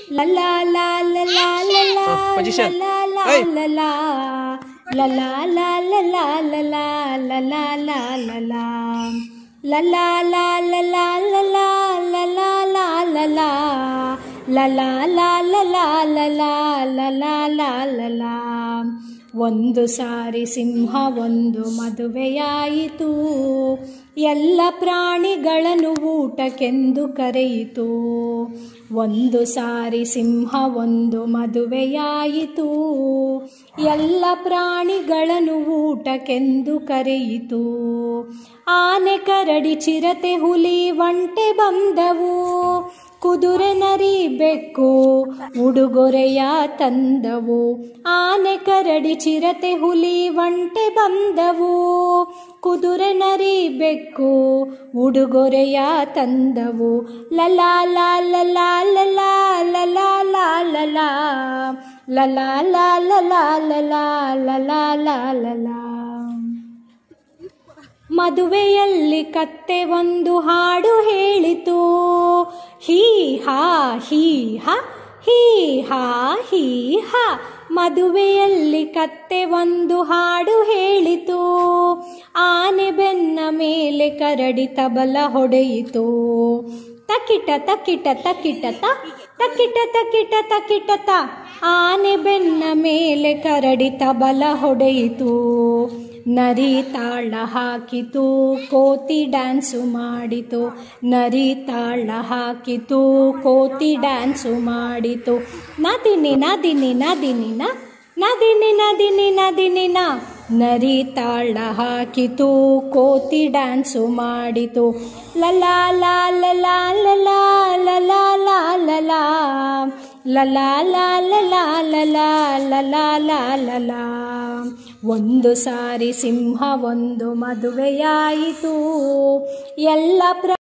ಲಲಾ ಲಾ ಲಲಾ ಲಲಾ Position. ಲಲಾ Hey. ಲಲಾ ಲಲಾ ಲಾ ಲಲಾ ಲಲಾ ಲಲಾ ಲಾ ಲಲಾ ಲಲಾ ಲಾ ಲಲಾ ಲಲಾ ಲಲಾ ಲಾ ಲಲಾ ಲಲಾ ಲಾ ಲಲಾ ಲಲಾ ಲಲಾ ಲಾ ಲಲಾ ಒಂದು ಸಾರಿ ಸಿಂಹ ಒಂದು ಮದುವೆಯಾಯಿತು ಎಲ್ಲ ಪ್ರಾಣಿಗಳನ್ನು ಊಟಕ್ಕೆಂದು ಕರೆಯಿತು ಒಂದು ಸಾರಿ ಸಿಂಹ ಒಂದು ಮದುವೆಯಾಯಿತು ಎಲ್ಲ ಪ್ರಾಣಿಗಳನ್ನು ಊಟಕ್ಕೆಂದು ಕರೆಯಿತು ಆನೆ ಕರಡಿ ಚಿರತೆ ಹುಲಿ ಒಂಟೆ ಬಂದವು ಕುದುರೆ ನರಿ ಬೆಕ್ಕು ಉಡುಗೊರೆಯ ತಂದವು ಆನೆ ಕರಡಿ ಚಿರತೆ ಹುಲಿ ಒಂಟೆ ಬಂದವು ಕುದುರೆ ನರಿ ಬೆಕ್ಕು ಉಡುಗೊರೆಯ ತಂದವು ಲಲಾ ಲಾ ಲಲಾ ಲಲಾ ಲಲಾ ಲಾ ಲಲಾ ಲಲಾ ಲಾ ಲಲಾ ಲಲಾ ಲಲಾ ಲಾ ಲಲಾ ಮದುವೆಯಲ್ಲಿ ಕತ್ತೆ ಒಂದು ಹಾಡು ಹೇಳಿತು ಹೀ ಹಾ ಹೀ ಹ ಹೀ ಹಾ ಹೀ ಹ ಮದುವೆಯಲ್ಲಿ ಕತ್ತೆ ಒಂದು ಹಾಡು ಹೇಳಿತು ಆನೆ ಬೆನ್ನ ಮೇಲೆ ಕರಡಿ ತಬಲ ಹೊಡೆಯಿತು ತಕಿಟ ತಕಿಟ ತಕಿಟ ತ ತಕಿಟ ತಕಿಟ ತಕಿಟ ತ ಆನೆ ಬೆನ್ನ ಮೇಲೆ ಕರಡಿ ತಬಲ ಹೊಡೆಯಿತು ನರಿ ತಾಳ ಹಾಕಿತು ಕೋತಿ ಡ್ಯಾನ್ಸು ಮಾಡಿತು ನರಿ ತಾಳ ಹಾಕಿತು ಕೋತಿ ಡ್ಯಾನ್ಸು ಮಾಡಿತು ನದಿನಿ ನದಿನಿ ನದಿನಿ ನ ನದಿನಿ ನದಿನಿ ನದಿನಿ ನ ನರಿ ತಾಳ ಹಾಕಿತು ಕೋತಿ ಡ್ಯಾನ್ಸು ಮಾಡಿತು ಲಲಾ ಲಾ ಲಲಾ ಲಲಾ ಲಲಾ ಲಾ ಲಲಾ ಲಲಾ ಲಾ ಲಲಾ ಲಲಾ ಲಲಾ ಲಾ ಲಲಾ ಒಂದು ಸಾರಿ ಸಿಂಹ ಒಂದು ಮದುವೆಯಾಯಿತು ಎಲ್ಲ ಪ್ರ